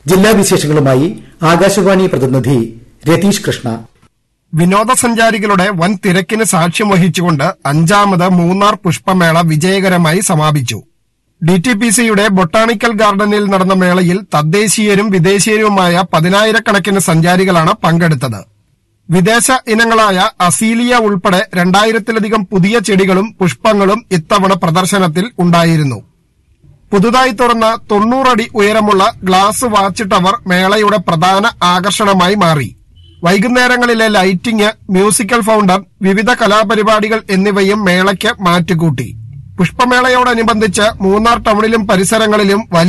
ജില്ലാ വിശേഷങ്ങളുമായി ആകാശവാണി പ്രതിനിധി രതീഷ് കൃഷ്ണ വിനോദസഞ്ചാരികളുടെ വൻ തിരക്കിന് സാക്ഷ്യം വഹിച്ചുകൊണ്ട് അഞ്ചാമത് മൂന്നാർ പുഷ്പമേള വിജയകരമായി സമാപിച്ചു ഡി ടി പി സിയുടെ ബൊട്ടാണിക്കൽ ഗാർഡനിൽ നടന്ന മേളയിൽ തദ്ദേശീയരും വിദേശീയരുമായ പതിനായിരക്കണക്കിന് സഞ്ചാരികളാണ് പങ്കെടുത്തത് വിദേശ ഇനങ്ങളായ അസീലിയ ഉൾപ്പെടെ രണ്ടായിരത്തിലധികം പുതിയ ചെടികളും പുഷ്പങ്ങളും ഇത്തവണ പ്രദർശനത്തിൽ ഉണ്ടായിരുന്നു പുതുതായി തുറന്ന തൊണ്ണൂറടി ഉയരമുള്ള ഗ്ലാസ് വാച്ച് ടവർ മേളയുടെ പ്രധാന ആകർഷണമായി മാറി വൈകുന്നേരങ്ങളിലെ ലൈറ്റിംഗ് മ്യൂസിക്കൽ ഫൗണ്ടൻ വിവിധ കലാപരിപാടികൾ എന്നിവയും മേളയ്ക്ക് മാറ്റുകൂട്ടി പുഷ്പമേളയോടനുബന്ധിച്ച് മൂന്നാർ ടൗണിലും പരിസരങ്ങളിലും വലിയ